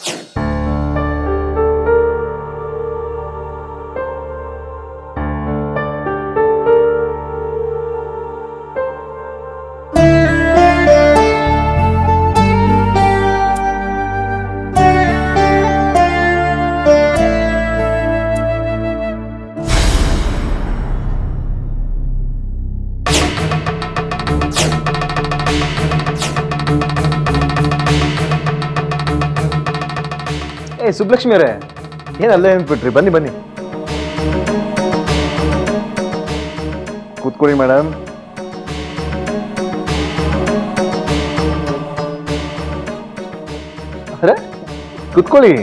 ಏ ಸುಬ್ಲಕ್ಷ್ಮಿ ಅವರೇ ಏನು ಅಲ್ಲೇ ನಿಂತ್ಬಿಟ್ರಿ ಬನ್ನಿ ಬನ್ನಿ ಕೂತ್ಕೊಳ್ಳಿ ಮೇಡಮ್ ಅರೆ ಕೂತ್ಕೊಳ್ಳಿ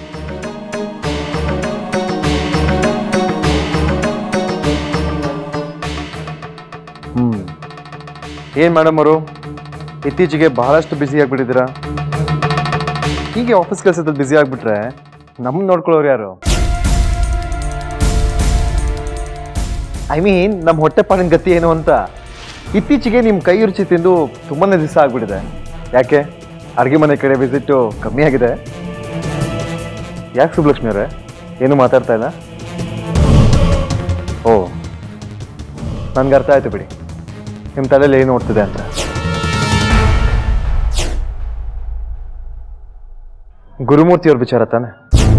ಹ್ಮ್ ಏನ್ ಮೇಡಮ್ ಅವರು ಇತ್ತೀಚೆಗೆ ಬಹಳಷ್ಟು ಬ್ಯುಸಿ ಆಗ್ಬಿಟ್ಟಿದ್ದೀರಾ ಹೀಗೆ ಆಫೀಸ್ ಕೆಲಸದಲ್ಲಿ ಬ್ಯುಸಿ ಆಗ್ಬಿಟ್ರೆ ನಮ್ಮನ್ನ ನೋಡ್ಕೊಳ್ಳೋರು ಯಾರು ಐ ಮೀನ್ ನಮ್ಮ ಹೊಟ್ಟೆ ಪಾಡಿನ ಗತಿ ಏನು ಅಂತ ಇತ್ತೀಚೆಗೆ ನಿಮ್ಮ ಕೈ ರುಚಿ ತಿಂದು ತುಂಬಾನೇ ದಿವಸ ಆಗ್ಬಿಟ್ಟಿದೆ ಯಾಕೆ ಅಡುಗೆ ಮನೆ ಕಡೆ ವಿಸಿಟ್ಟು ಕಮ್ಮಿ ಆಗಿದೆ ಯಾಕೆ ಸುಬ್ಲಕ್ಷ್ಮಿ ಅವರೇ ಏನು ಮಾತಾಡ್ತಾ ಇಲ್ಲ ಓ ನನ್ಗೆ ಅರ್ಥ ಆಯ್ತು ಬಿಡಿ ನಿಮ್ಮ ತಲೆಯಲ್ಲಿ ಏನು ಓಡ್ತಿದೆ ಅಂತ ಗುರುಮೂರ್ತಿ ಅವ್ರ ವಿಚಾರ ತಾನೆ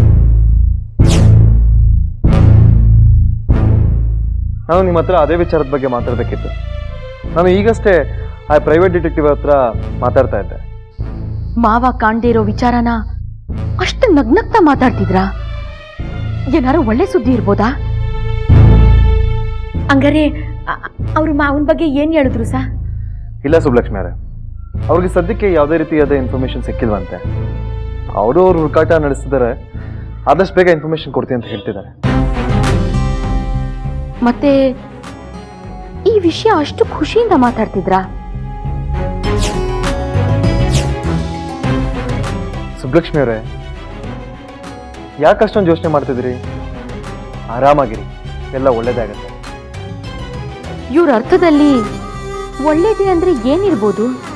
ನಾನು ನಿಮ್ಮ ಹತ್ರ ಅದೇ ವಿಚಾರದ ಬಗ್ಗೆ ಮಾತಾಡಬೇಕಿತ್ತು ನಾನು ಈಗಷ್ಟೇ ಆ ಪ್ರೈವೇಟ್ ಡಿಟೆಕ್ಟಿವ್ ಹತ್ರ ಮಾತಾಡ್ತಾ ಇದ್ದೆ ಮಾವ ಕಾಣ್ದೇ ಇರೋ ವಿಚಾರನ ಅಷ್ಟು ನಗ್ನಗ್ತಾ ಮಾತಾಡ್ತಿದ್ರಾ ಏನಾರು ಒಳ್ಳೆ ಸುದ್ದಿ ಇರ್ಬೋದಾ ಹಂಗಾರೆ ಅವ್ರ ಮಾವನ ಬಗ್ಗೆ ಏನ್ ಹೇಳಿದ್ರು ಸಾ ಇಲ್ಲ ಸುಬ್ಲಕ್ಷ್ಮಿ ಅವರೇ ಅವ್ರಿಗೆ ಸದ್ಯಕ್ಕೆ ಯಾವುದೇ ರೀತಿಯಾದ ಇನ್ಫಾರ್ಮೇಶನ್ ಸಿಕ್ಕಿಲ್ವಂತೆ ಅವರು ಅವ್ರ ಹುಡುಕಾಟ ನಡೆಸ್ತಿದ್ದಾರೆ ಆದಷ್ಟು ಬೇಗ ಇನ್ಫಾರ್ಮೇಶನ್ ಕೊಡ್ತೀನಿ ಅಂತ ಹೇಳ್ತಿದ್ದಾರೆ ಮತ್ತೆ ಈ ವಿಷಯ ಅಷ್ಟು ಖುಷಿಯಿಂದ ಮಾತಾಡ್ತಿದ್ರಾ ಸುಬ್ಲಕ್ಷ್ಮಿ ಅವರೇ ಯಾಕೆ ಅಷ್ಟೊಂದು ಯೋಚನೆ ಮಾಡ್ತಿದ್ದೀರಿ ಆರಾಮಾಗಿರಿ ಎಲ್ಲ ಒಳ್ಳೇದಾಗತ್ತೆ ಇವ್ರ ಅರ್ಥದಲ್ಲಿ ಒಳ್ಳೇದೇ ಅಂದ್ರೆ ಏನಿರ್ಬೋದು